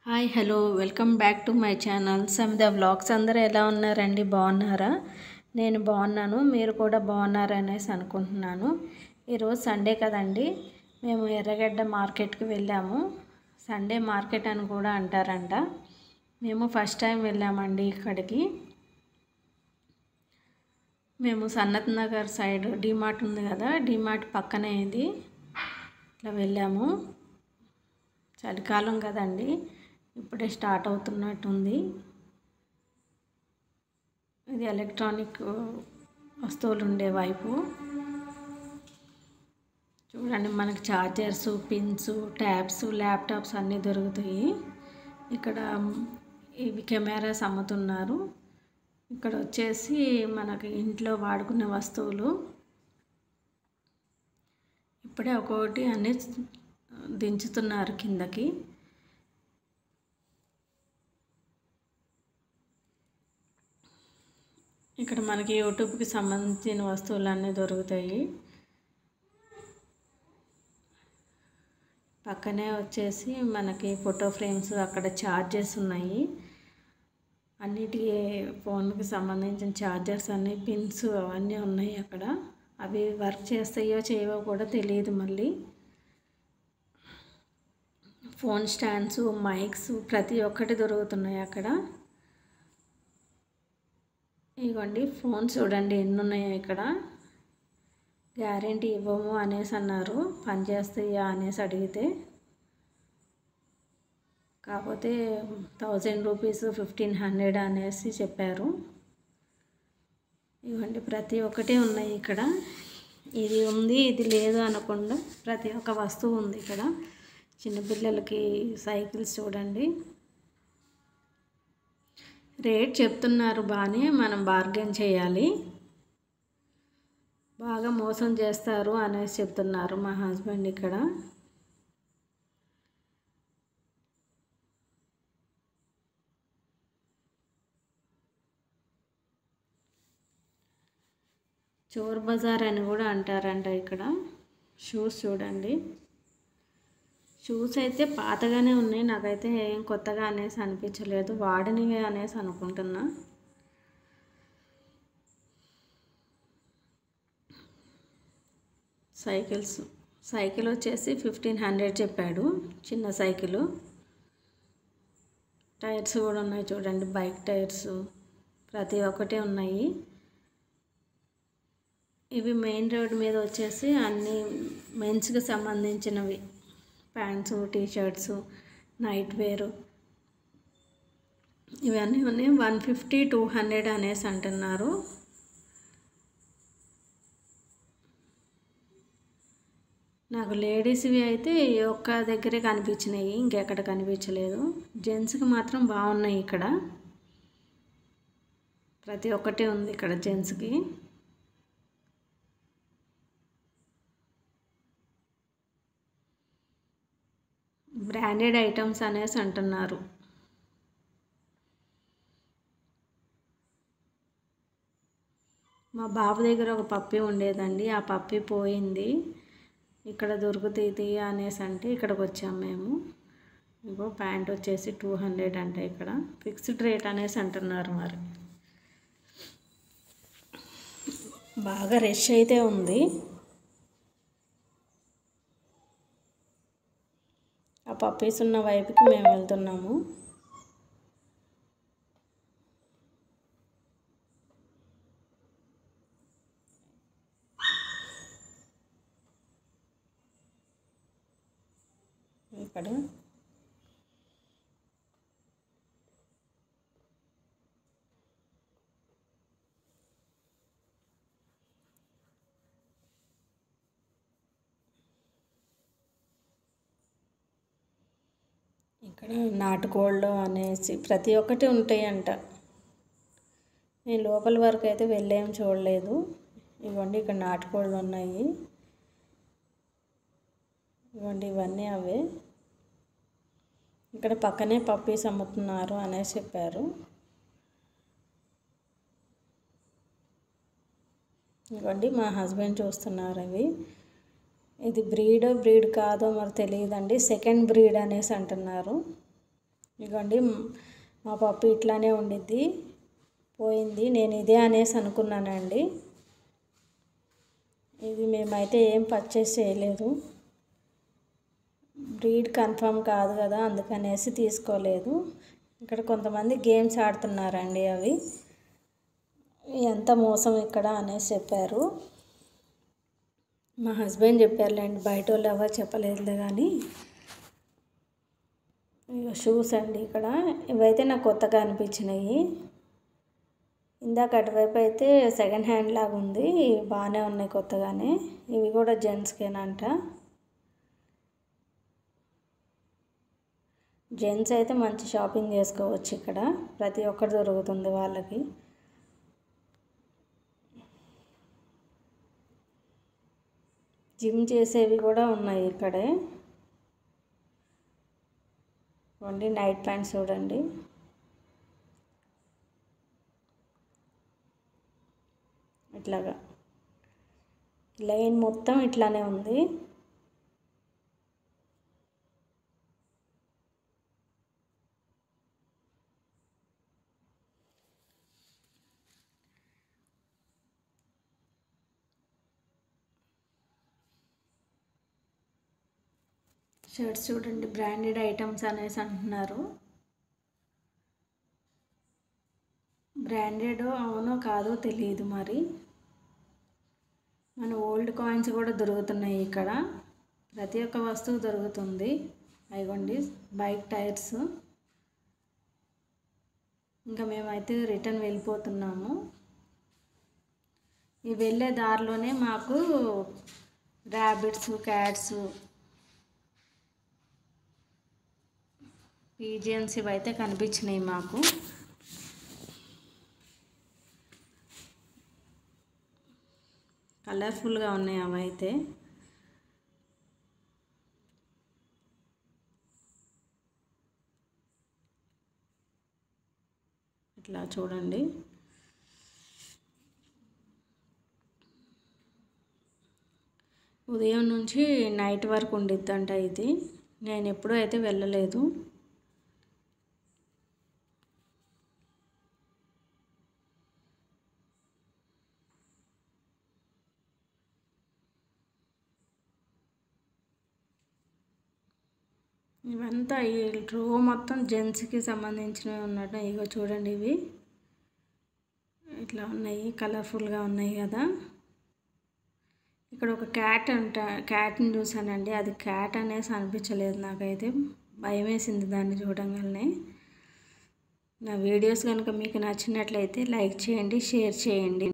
hi hello welcome back to my channel Samida vlogs అందరూ ఎలా ఉన్నారండి బాగున్నారా నేను బాగున్నాను మీరు కూడా బాగున్నారనేసి అనుకుంటున్నాను ఈరోజు సండే కదండి మేము ఎర్రగడ్డ మార్కెట్కి వెళ్ళాము సండే మార్కెట్ అని కూడా అంటారంట మేము ఫస్ట్ టైం వెళ్ళామండి ఇక్కడికి మేము సన్నత్ నగర్ సైడ్ డిమార్ట్ ఉంది కదా డిమార్ట్ పక్కనే ఇది ఇట్లా వెళ్ళాము చలికాలం కదండి ఇప్పుడే స్టార్ట్ అవుతున్నట్టుంది ఇది ఎలక్ట్రానిక్ వస్తువులు ఉండే వైపు చూడండి మనకి ఛార్జర్స్ పిన్స్ ట్యాబ్స్ ల్యాప్టాప్స్ అన్నీ దొరుకుతాయి ఇక్కడ ఇవి కెమెరాస్ అమ్ముతున్నారు ఇక్కడ వచ్చేసి మనకి ఇంట్లో వాడుకునే వస్తువులు ఇప్పుడే ఒక్కొక్కటి అన్నీ దించుతున్నారు కిందకి ఇక్కడ మనకి యూట్యూబ్కి సంబంధించిన వస్తువులు అన్నీ దొరుకుతాయి పక్కనే వచ్చేసి మనకి ఫోటో ఫ్రేమ్స్ అక్కడ ఛార్జెస్ ఉన్నాయి అన్నిటికీ ఫోన్కి సంబంధించిన ఛార్జర్స్ అన్నీ పిన్స్ అవన్నీ ఉన్నాయి అక్కడ అవి వర్క్ చేస్తాయో చేయవో కూడా తెలియదు మళ్ళీ ఫోన్ స్టాండ్స్ మైక్స్ ప్రతి ఒక్కటి దొరుకుతున్నాయి అక్కడ ఇవ్వండి ఫోన్ చూడండి ఎన్ని ఉన్నాయో ఇక్కడ గ్యారంటీ ఇవ్వము అనేసి అన్నారు పనిచేస్తాయా అనేసి అడిగితే కాకపోతే థౌజండ్ రూపీస్ ఫిఫ్టీన్ హండ్రెడ్ అనేసి చెప్పారు ఇవ్వండి ప్రతి ఒక్కటి ఉన్నాయి ఇక్కడ ఇది ఉంది ఇది లేదు అనకుండా ప్రతి ఒక్క వస్తువు ఉంది ఇక్కడ చిన్నపిల్లలకి సైకిల్స్ చూడండి రేట్ చెప్తున్నారు బాగానే మనం బార్గెన్ చేయాలి బాగా మోసం చేస్తారు అనేసి చెప్తున్నారు మా హస్బెండ్ ఇక్కడ చోర్ బజార్ అని కూడా అంటారంట ఇక్కడ షూస్ చూడండి షూస్ అయితే పాతగానే ఉన్నాయి నాకైతే ఏం కొత్తగా అనేసి అనిపించలేదు వాడినవి అనేసి అనుకుంటున్నా సైకిల్స్ సైకిల్ వచ్చేసి ఫిఫ్టీన్ హండ్రెడ్ చెప్పాడు చిన్న సైకిల్ టైర్స్ కూడా ఉన్నాయి చూడండి బైక్ టైర్స్ ప్రతి ఒక్కటి ఉన్నాయి ఇవి మెయిన్ రోడ్ మీద వచ్చేసి అన్ని మెన్స్కి సంబంధించినవి ప్యాంట్స్ టీషర్ట్స్ నైట్ వేరు ఇవన్నీ ఉన్నాయి వన్ ఫిఫ్టీ టూ హండ్రెడ్ అనేసి అంటున్నారు నాకు లేడీస్వి అయితే ఈ ఒక్క దగ్గరే కనిపించినాయి ఇంకెక్కడ కనిపించలేదు జెంట్స్కి మాత్రం బాగున్నాయి ఇక్కడ ప్రతి ఒక్కటి ఉంది ఇక్కడ జెంట్స్కి బ్రాండెడ్ ఐటమ్స్ అనేసి అంటున్నారు మా బాబు దగ్గర ఒక పప్పి ఉండేదండి ఆ పప్పి పోయింది ఇక్కడ దొరుకుతుంది అనేసి అంటే ఇక్కడికి వచ్చాము మేము ఇగో ప్యాంట్ వచ్చేసి టూ హండ్రెడ్ అంట ఇక్కడ ఫిక్స్డ్ రేట్ అనేసి అంటున్నారు మరి బాగా రష్ అయితే ఉంది ఆ పప్పీస్ ఉన్న వైపుకి మేము వెళ్తున్నాము ఇక్కడ ఇక్కడ నాటుకోళ్ళు అనేసి ప్రతి ఒక్కటి ఉంటాయంట నేను లోపల వరకు అయితే వెళ్ళేం చూడలేదు ఇవ్వండి ఇక్కడ నాటుకోళ్ళు ఉన్నాయి ఇవ్వండి ఇవన్నీ అవే ఇక్కడ పక్కనే పప్పీస్ అమ్ముతున్నారు అనేసి చెప్పారు ఇవ్వండి మా హస్బెండ్ చూస్తున్నారు అవి ఇది బ్రీడో బ్రీడ్ కాదో మరి తెలియదండి సెకండ్ బ్రీడ్ అనేసి అంటున్నారు ఇదిగోండి మా పప్పు ఇట్లానే ఉండిద్ది పోయింది నేను ఇదే అనేసి అనుకున్నానండి ఇది మేమైతే ఏం పర్చేస్ చేయలేదు బ్రీడ్ కన్ఫర్మ్ కాదు కదా అందుకనేసి తీసుకోలేదు ఇక్కడ కొంతమంది గేమ్స్ ఆడుతున్నారండి అవి ఎంత మోసం ఇక్కడ అనేసి చెప్పారు మా హస్బెండ్ చెప్పారులేండి బయట వాళ్ళు ఎవరు చెప్పలేదులే కానీ ఇక షూస్ అండి ఇక్కడ ఇవైతే నాకు కొత్తగా అనిపించినాయి ఇందాక అటువైపు అయితే సెకండ్ హ్యాండ్ లాగా ఉంది బాగానే ఉన్నాయి కొత్తగానే ఇవి కూడా జెంట్స్కేనంట జెంట్స్ అయితే మంచి షాపింగ్ చేసుకోవచ్చు ఇక్కడ ప్రతి ఒక్కటి దొరుకుతుంది వాళ్ళకి జిమ్ చేసేవి కూడా ఉన్నాయి ఇక్కడే ఓన్లీ నైట్ ప్యాంట్స్ చూడండి ఇట్లాగా లైన్ మొత్తం ఇట్లానే ఉంది షర్ట్స్ చూడండి బ్రాండెడ్ ఐటమ్స్ అనేసి అంటున్నారు బ్రాండెడ్ అవునో కాదో తెలియదు మరి మన ఓల్డ్ కాయిన్స్ కూడా దొరుకుతున్నాయి ఇక్కడ ప్రతి ఒక్క వస్తువు దొరుకుతుంది అయిగోండి బైక్ టైర్స్ ఇంకా మేమైతే రిటర్న్ వెళ్ళిపోతున్నాము ఈ వెళ్ళే దారిలోనే మాకు ర్యాబిట్స్ క్యాట్స్ పీజియన్స్ ఇవైతే కనిపించినాయి మాకు కలర్ఫుల్గా ఉన్నాయి అవి అయితే ఇట్లా చూడండి ఉదయం నుంచి నైట్ వరకు ఉండిద్దంట ఇది నేను ఎప్పుడూ అయితే వెళ్ళలేదు ఇవంతా ఈ రో మొత్తం జెంట్స్కి సంబంధించినవి ఉన్నట్టు ఇగో చూడండి ఇవి ఇట్లా ఉన్నాయి కలర్ఫుల్గా ఉన్నాయి కదా ఇక్కడ ఒక క్యాట్ అంట క్యాట్ని చూసానండి అది క్యాట్ అనేసి అనిపించలేదు నాకైతే భయం వేసింది దాన్ని చూడంగానే నా వీడియోస్ కనుక మీకు నచ్చినట్లయితే లైక్ చేయండి షేర్ చేయండి